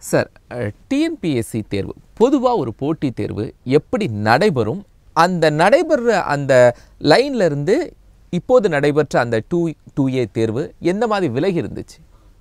sir TNPSC தேர்வு பொதுவாக ஒரு போட்டித் தேர்வு எப்படி நடைபெறும் அந்த நடைபெற அந்த லைன்ல இருந்து இப்போது நடைபெற்ற அந்த டூ டூ ஏ தேர்வு எந்த மாதிரி விலகி இருந்துச்சு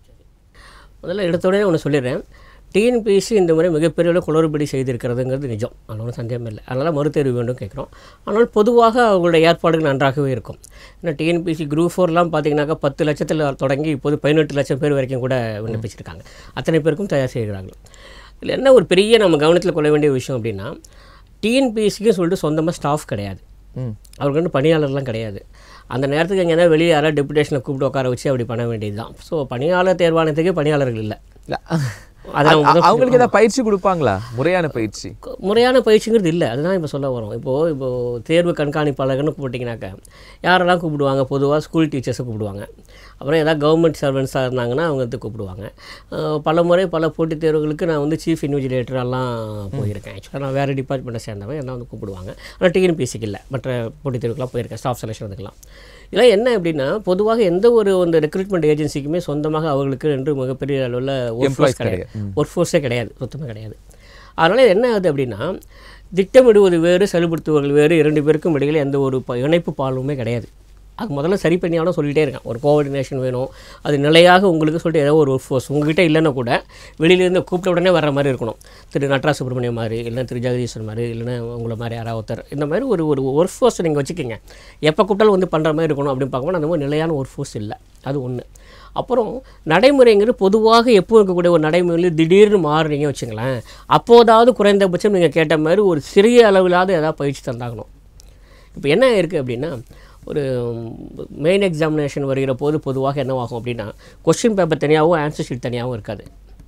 முதல்ல எடுத்தோடனே ஒன்று சொல்லிடுறேன் டிஎன்பிஎஸ்சி இந்த முறை மிகப்பெரிய அளவு குளறுபடி செய்திருக்கிறதுங்கிறது நிஜம் அதில் ஒன்றும் சந்தேகம் இல்லை அதனால் மறுதேர்வு வேண்டும் கேட்குறோம் ஆனால் பொதுவாக அவங்களுடைய ஏற்பாடுகள் நன்றாகவே இருக்கும் ஏன்னா டிஎன்பிஎஸ்சி குரூப் ஃபோர்லாம் பார்த்தீங்கன்னாக்கா பத்து லட்சத்தில் தொடங்கி இப்போது பதினெட்டு லட்சம் பேர் வரைக்கும் கூட விண்ணப்பிச்சிருக்காங்க அத்தனை பேருக்கும் தயார் செய்கிறார்கள் இதில் என்ன ஒரு பெரிய நம்ம கவனத்தில் கொள்ள வேண்டிய விஷயம் அப்படின்னா டிஎன்பிஎஸ்சிக்கு சொல்லிட்டு சொந்தமாக ஸ்டாஃப் கிடையாது ம் அவருக்கு வந்து பணியாளர்லாம் கிடையாது அந்த நேரத்துக்கு எங்கே வெளியே யாராவது டெபுடேஷனை கூப்பிட்டு உட்கார வச்சு அப்படி பண்ண வேண்டியது தான் ஸோ பணியாளர் தேர்வானத்துக்கே பணியாளர்கள் இல்லை இல்ல, அதை நம்ம முதல்ல அவங்களுக்கு ஏதாவது பயிற்சி கொடுப்பாங்களா முறையான பயிற்சி கு- முறையான பயிற்சிங்கிறது இல்லை அதுதான் இப்போ சொல்ல வரோம் இப்போது இப்போது தேர்வு கண்காணிப்பாளர்னு கூப்பிட்டிங்கனாக்கா யாரெல்லாம் கூப்பிடுவாங்க பொதுவாக ஸ்கூல் டீச்சர்ஸை கூப்பிடுவாங்க அப்புறம் ஏதாவது கவர்மெண்ட் சர்வன்ஸாக இருந்தாங்கன்னா அவங்க வந்து கூப்பிடுவாங்க அஹ் பல முறை பல போட்டித் தேர்வுகளுக்கு நான் வந்து சீஃப் இன்விஜிலேட்டரெல்லாம் போயிருக்கேன் ஆக்சுவலாக நான் வேறு டிபார்ட்மெண்ட்டை சேர்ந்தவன் என்ன வந்து கூப்பிடுவாங்க ஆனால் டிஎன்பிஎஸ்சிக்கு இல்லை மற்ற போட்டித் தேர்வுக்கெல்லாம் போயிருக்கேன் ஸ்டாஃப் செலெக்ஷன் இதுக்கெல்லாம் இதெல்லாம் என்ன அப்படின்னா பொதுவாக எந்த ஒரு இந்த ரெக்ரூட்மெண்ட் ஏஜென்சிக்குமே சொந்தமாக அவர்களுக்கு என்று மிகப்பெரிய அளவில் ஒர்க் Employees ஃபோர்ஸ் கிடையாது ஒர்க் ஃபோர்ஸே கிடையாது சுத்தமாக கிடையாது அதனால் என்ன ஆகுது அப்படின்னா திட்டமிடுவது வேறு செயல்படுத்துவர்கள் வேறு இரண்டு பேருக்கும் இடையில் எந்த ஒரு ப- இணைப்பு பாலுமே கிடையாது அது முதல்ல சரி பண்ணியாலும் சொல்லிகிட்டே இருக்கேன் ஒரு கோஆர்டினேஷன் வேணும் அது நிலையாக உங்களுக்கு சொல்லிட்டு ஏதோ ஒரு ஒர்க் ஃபோர்ஸ் உங்ககிட்ட இல்லைன்னா கூட வெளியிலேருந்து கூப்பிட்ட உடனே வர்ற மாதிரி இருக்கணும் திரு நட்ராஜ் சுப்ரமணியம் மாதிரி இல்லைன்னா திரு ஜெகதீஸ்வரன் மாதிரி இல்லைன்னா உங்களை மாதிரி யாராவது ஒருத்தர் இந்த மாதிரி ஒரு ஒரு ஒர்க் ஃபோர்ஸ் நீங்கள் வச்சுக்கிங்க எப்போ கூப்பிட்டாலும் வந்து பண்ணுற மாதிரி இருக்கணும் அப்படின்னு பார்க்கும்போது அந்த மாதிரி நிலையான ஒர்க் ஃபோர்ஸ் இல்லை அது ஒன்று அப்புறம் நடைமுறைங்கிறது பொதுவாக எப்போ இருக்கக்கூடிய ஒரு நடைமுறையில் திடீர்னு மாறுறீங்க வச்சுங்களேன் அப்போதாவது குறைந்தபட்சம் நீங்கள் கேட்ட மாதிரி ஒரு சிறிய அளவிலாவது ஏதாவது பயிற்சி தந்தாகணும் இப்போ என்ன இருக்குது அப்படின்னா ஒரு மெயின் எக்ஸாமினேஷன் வருகிற போது பொதுவாக என்னவாகும் அப்படின்னா கொஸ்டின் பேப்பர் தனியாகவும் ஆன்சர் ஷீட் தனியாகவும் இருக்காது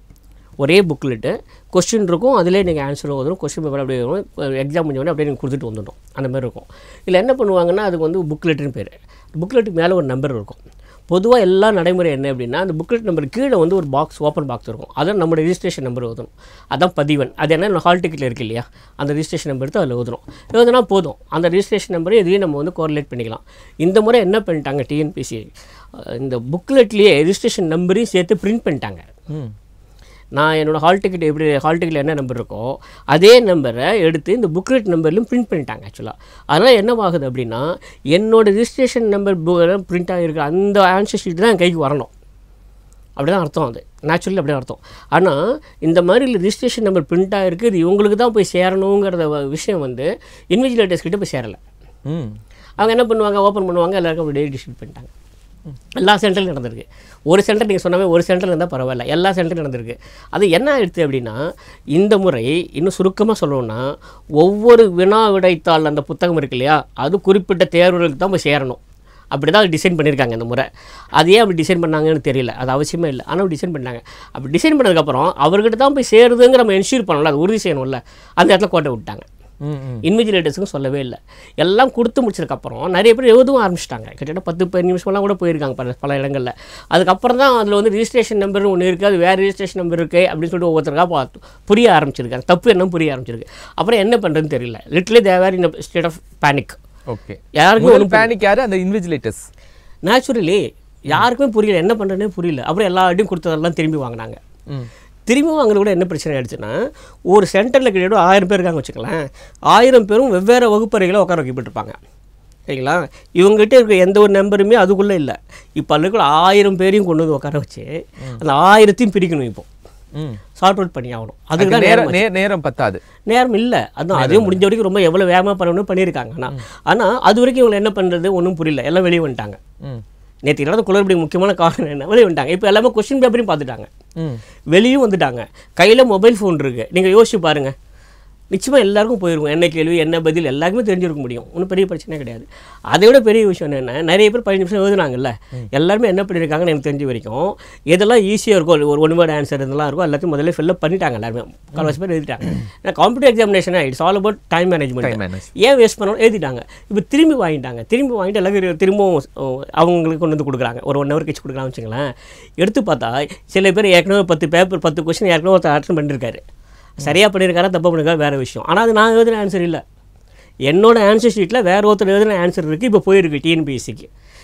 ஒரே புக்லெட்டு கொஸ்டின் இருக்கும் அதிலே நீங்கள் ஆன்சரும் வரும் கொஸ்டின் பேப்பர் அப்படியே வரும் எக்ஸாம் முடிஞ்ச உடனே அப்படியே நீங்கள் கொடுத்துட்டு வந்துடும் அந்த மாதிரி இருக்கும் இதில் என்ன பண்ணுவாங்கன்னா அதுக்கு வந்து புக்லெட்டுன்னு பேர் புக்லெட்டுக்கு மேலே ஒரு நம்பர் இருக்கும் பொதுவாக எல்லா நடைமுறை என்ன அப்படின்னா அந்த புக்லெட் நம்பர் கீழே வந்து ஒரு பாக்ஸ் ஓப்பன் பாக்ஸ் இருக்கும் அதான் நம்ம ரெஜிஸ்ட்ரேஷன் நம்பர் எழுதணும் அதான் பதிவன் அது என்ன ஹால் டிக்கெட்டில் இருக்கு இல்லையா அந்த ரெஜிஸ்ட்ரேஷன் நம்பர் எடுத்து அதில் எழுதணும் எழுதுனா போதும் அந்த ரெஜிஸ்ட்ரேஷன் நம்பரை இதையும் நம்ம வந்து கோரிலேட் பண்ணிக்கலாம் இந்த முறை என்ன பண்ணிட்டாங்க டிஎன்பிசி இந்த புக்லெட்லேயே ரெஜிஸ்ட்ரேஷன் நம்பரையும் சேர்த்து பிரிண்ட் பண்ணிட்டாங்க ம் நான் என்னோட ஹால் டிக்கெட் எப்படி ஹால் டிக்கெட்டில் என்ன நம்பர் இருக்கோ அதே நம்பரை எடுத்து இந்த புக்லெட் நம்பர்லையும் பிரிண்ட் பண்ணிட்டாங்க ஆக்சுவலாக அதனால் என்னவாகுது அப்படின்னா என்னோட ரிஜிஸ்ட்ரேஷன் நம்பர் பிரிண்ட் ஆகிருக்க அந்த ஆன்சர் ஷீட் தான் என் கைக்கு வரணும் அப்படி தான் அர்த்தம் அது நேச்சுரலி அப்படி தான் அர்த்தம் ஆனால் இந்த மாதிரி ரிஜிஸ்ட்ரேஷன் நம்பர் பிரிண்ட் ஆகிருக்கு இது இவங்களுக்கு தான் போய் சேரணுங்கிறத வ- விஷயம் வந்து இன்விஜிலேட்டர்ஸ் கிட்ட போய் சேரலை ம் அவங்க என்ன பண்ணுவாங்க ஓப்பன் பண்ணுவாங்க எல்லாருக்கும் அப்படி டெய்லி டிஸ்ட்ரிபியூட் பண்ணிட்டாங்க எல்லா சென்டர்லையும் நடந்திருக்கு ஒரு சென்டர் நீங்கள் சொன்னாவே ஒரு சென்டர் இருந்தால் பரவாயில்ல எல்லா சென்டர்லையும் நடந்திருக்கு அது என்ன ஆயிடுச்சு அப்படின்னா இந்த முறை இன்னும் சுருக்கமாக சொல்லணும்னா ஒவ்வொரு வினா விடைத்தாள் அந்த புத்தகம் இருக்கு இல்லையா அது குறிப்பிட்ட தேர்வுகளுக்கு தான் போய் சேரணும் அப்படி தான் டிசைன் பண்ணியிருக்காங்க இந்த முறை அது ஏன் அப்படி டிசைன் பண்ணாங்கன்னு தெரியல அது அவசியமே இல்லை ஆனால் டிசைன் பண்ணாங்க அப்படி டிசைன் பண்ணதுக்கப்புறம் அவர்கிட்ட தான் போய் சேருதுங்கிற நம்ம என்ஷூர் பண்ணல அது உறுதி செய்யணும்ல அந்த இடத்துல கோட்டை விட்டாங்க ம் ம் இன்விஜிலேட்டர்ஸுக்கும் சொல்லவே இல்லை எல்லாம் கொடுத்து முடிச்சதுக்கப்புறம் நிறைய பேர் எழுதவும் ஆரம்பிச்சிட்டாங்க கிட்டத்தட்ட பத்து பதினஞ்சு நிமிஷம்லாம் கூட போயிருக்காங்க பல பல இடங்களில் அதுக்கப்புறம் தான் அதில் வந்து ரிஜிஸ்ட்ரேஷன் நம்பர் ஒன்று இருக்குது அது வேறு ரிஜிஸ்ட்ரேஷன் நம்பர் இருக்குது அப்படின்னு சொல்லிட்டு ஒவ்வொருத்தருக்கா பார்த்து புரிய ஆரம்பிச்சிருக்காங்க தப்பு என்ன புரிய ஆரம்பிச்சிருக்கு அப்புறம் என்ன பண்ணுறதுன்னு தெரியல literally they were in state of panic okay யாருக்கும் முதல் பேனிக் யாரு அந்த இன்விஜிலேட்டர்ஸ் நேச்சுரலி யாருக்குமே புரியல என்ன பண்ணுறதுனே புரியல அப்புறம் எல்லா ஐடியும் கொடுத்ததெல்லாம் திரும்பி வாங்கினாங்க ம் திரும்பி வாங்குறது கூட என்ன பிரச்சனை ஆயிடுச்சுன்னா ஒரு சென்டரில் கிட்டத்தட்ட ஆயிரம் பேர் இருக்காங்க வச்சுக்கலாம் ஆயிரம் பேரும் வெவ்வேறு வகுப்பறைகளை உட்கார வைக்கப்பட்டிருப்பாங்க சரிங்களா இவங்ககிட்ட இருக்க எந்த ஒரு நம்பருமே அதுக்குள்ளே இல்லை இப்போ அதில் இருக்கிற ஆயிரம் பேரையும் கொண்டு வந்து உட்கார வச்சு அந்த ஆயிரத்தையும் பிரிக்கணும் இப்போ ம் சார்ட் அவுட் பண்ணி ஆகணும் அதுக்கு அதுக்கு தான் நேரம் நே- நேரம் பத்தாது நேரம் இல்லை அதுவும் அதே முடிஞ்ச வரைக்கும் ரொம்ப எவ்வளோ வேகமாக பண்ணணும்னு பண்ணியிருக்காங்க ஆனால் ஆனால் அது வரைக்கும் இவங்க என்ன பண்ணுறது ஒன்றும் புரியல எல்லாம் வெளியே வந்துட்டாங்க ம் நேற்று இல்லாத குளறுபடி முக்கியமான காரணம் என்ன வெளியே வந்துட்டாங்க இப்போ எல்லாமே கொஸ்டின் பேப்பரையும் பார்த்துட்டாங்க ம் வெளியும் வந்துட்டாங்க கையில் மொபைல் ஃபோன் இருக்குது நீங்கள் யோசிச்சு பாருங்கள் நிச்சயமாக எல்லாருக்கும் போயிருக்கும் என்ன கேள்வி என்ன பதில் எல்லாருக்குமே தெரிஞ்சிருக்க முடியும் ஒன்றும் பெரிய பிரச்சனை கிடையாது அதை விட பெரிய விஷயம் என்ன நிறைய பேர் பதினஞ்சு நிமிஷம் எழுதுனாங்கல்ல எல்லாருமே என்ன பண்ணியிருக்காங்கன்னு எனக்கு தெரிஞ்ச வரைக்கும் எதெல்லாம் ஈஸியாக இருக்கும் ஒரு ஒன் வேர்ட் ஆன்சர் இதெல்லாம் இருக்கும் எல்லாத்தையும் முதல்ல ஃபில்லப் பண்ணிட்டாங்க எல்லாருமே கால்வாசி பேர் எழுதிட்டாங்க ஏன்னா competitive examination it's all about time time management manage ஏன் வேஸ்ட் பண்ணணும் எழுதிட்டாங்க இப்போ திரும்பி வாங்கிட்டாங்க திரும்பி வாங்கிட்டு எல்லாரும் திரும்பவும் ஓ, அவங்களுக்கு கொண்டு வந்து கொடுக்குறாங்க ஒரு ஒன் ஹவர் கழிச்சு கொடுக்குறான்னு வச்சுங்களேன் எடுத்து பார்த்தா சில பேர் ஏற்கனவே பத்து பேப்பர் பத்து கொஸ்டின் ஏற்கனவே ஒருத்தர் அட்டன் பண்ணியிருக்காரு சரியாக பண்ணியிருக்காரா தப்பாக பண்ணியிருக்காரு வேறு விஷயம் ஆனால் அது நான் எழுதின ஆன்சர் இல்லை என்னோட ஆன்சர் ஷீட்டில் வேற ஒருத்தர் எழுதின ஆன்சர் இருக்குது இப்போ போயிருக்கு டிஎன்பிஎஸ்சிக்கு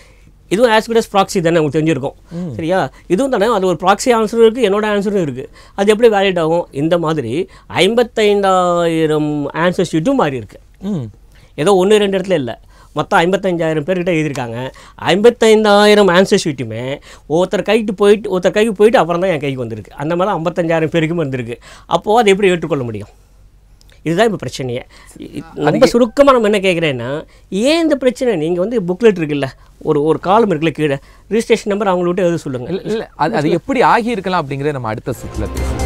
இதுவும் ஆஸ்பிடஸ் ப்ராக்ஸி தானே உங்களுக்கு தெரிஞ்சிருக்கும் சரியா இதுவும் தானே அது ஒரு ப்ராக்ஸி ஆன்சரும் இருக்குது என்னோட ஆன்சரும் இருக்குது அது எப்படி வேலிட் ஆகும் இந்த மாதிரி ஐம்பத்தைந்தாயிரம் ஆன்சர் ஷீட்டும் மாறி இருக்கு ம் ஏதோ ஒன்று ரெண்டு இடத்துல இல்லை மொத்தம் ஐம்பத்தஞ்சாயிரம் பேர்கிட்ட எழுதியிருக்காங்க ஐம்பத்தைந்தாயிரம் ஆன்சர் ஷீட்டுமே ஒருத்தர் கைக்கு போயிட்டு ஒருத்தர் கைக்கு போயிட்டு அப்புறம் தான் என் கைக்கு வந்திருக்கு அந்த மாதிரி தான் ஐம்பத்தஞ்சாயிரம் பேருக்கும் வந்திருக்கு அப்போது அதை எப்படி ஏற்றுக்கொள்ள முடியும் இதுதான் இப்போ பிரச்சனையே இ- ரொம்ப சுருக்கமாக நம்ம என்ன கேட்குறேன்னா ஏன் இந்த பிரச்சனை நீங்கள் வந்து புக்லெட் இருக்குல்ல ஒரு ஒரு காலம் இருக்குல்ல கீழே ரிஜிஸ்ட்ரேஷன் நம்பர் அவங்கள்ட்ட எழுத சொல்லுங்கள் இல்ல இல்ல அது அது எப்படி ஆகி இருக்கலாம் அப்படிங்கறத நம்ம அடுத்த சுற்றுல பேசுவோம்